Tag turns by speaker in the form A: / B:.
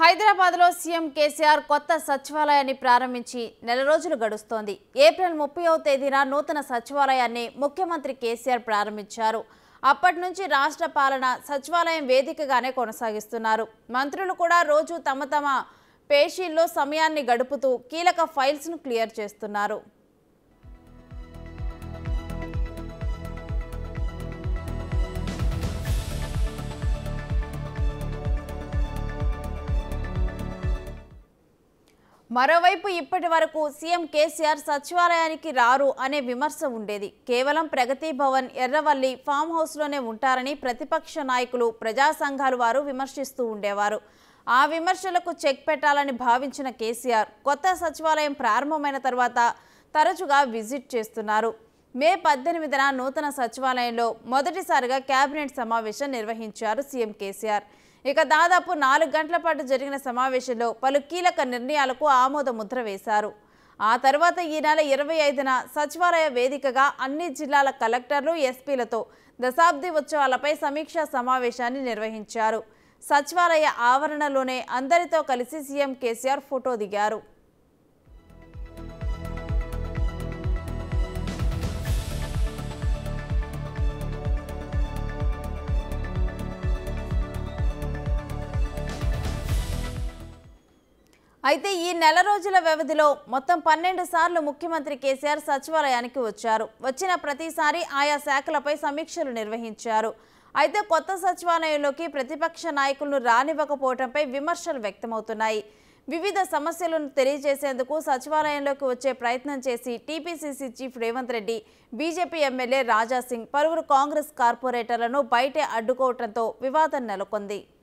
A: హైదరాబాద్లో సీఎం కేసీఆర్ కొత్త సచివాలయాన్ని ప్రారంభించి నెల రోజులు గడుస్తోంది ఏప్రిల్ ముప్పైవ తేదీన నూతన సచివాలయాన్ని ముఖ్యమంత్రి కేసీఆర్ ప్రారంభించారు అప్పటి నుంచి రాష్ట్ర పాలన సచివాలయం వేదికగానే కొనసాగిస్తున్నారు మంత్రులు కూడా రోజు తమ తమ పేషీల్లో సమయాన్ని గడుపుతూ కీలక ఫైల్స్ను క్లియర్ చేస్తున్నారు మరోవైపు ఇప్పటి వరకు సీఎం కేసీఆర్ సచివాలయానికి రారు అనే విమర్శ ఉండేది కేవలం ప్రగతి భవన్ ఎర్రవల్లి ఫామ్ హౌస్లోనే ఉంటారని ప్రతిపక్ష నాయకులు ప్రజా సంఘాలు వారు విమర్శిస్తూ ఉండేవారు ఆ విమర్శలకు చెక్ పెట్టాలని భావించిన కేసీఆర్ కొత్త సచివాలయం ప్రారంభమైన తర్వాత తరచుగా విజిట్ చేస్తున్నారు మే పద్దెనిమిదిన నూతన సచివాలయంలో మొదటిసారిగా కేబినెట్ సమావేశం నిర్వహించారు సీఎం కేసీఆర్ ఇక దాదాపు నాలుగు గంటల పాటు జరిగిన సమావేశంలో పలు కీలక నిర్ణయాలకు ఆమోద ముద్ర వేశారు ఆ తర్వాత ఈ నెల ఇరవై ఐదున సచివాలయ వేదికగా అన్ని జిల్లాల కలెక్టర్లు ఎస్పీలతో దశాబ్ది ఉత్సవాలపై సమీక్షా సమావేశాన్ని నిర్వహించారు సచివాలయ ఆవరణలోనే అందరితో కలిసి సీఎం కేసీఆర్ ఫోటో దిగారు అయితే ఈ నెల రోజుల వ్యవధిలో మొత్తం పన్నెండు సార్లు ముఖ్యమంత్రి కేసీఆర్ సచివాలయానికి వచ్చారు వచ్చిన ప్రతిసారి ఆయా శాఖలపై సమీక్షలు నిర్వహించారు అయితే కొత్త సచివాలయంలోకి ప్రతిపక్ష నాయకులను రానివ్వకపోవడంపై విమర్శలు వ్యక్తమవుతున్నాయి వివిధ సమస్యలను తెలియజేసేందుకు సచివాలయంలోకి వచ్చే ప్రయత్నం చేసి TPCC chief Revanth Reddy BJP MLA Raja Singh పలువురు కాంగ్రెస్ కార్పొరేటర్లను బయటే అడ్డుకోవడంతో వివాదం నెలకొంది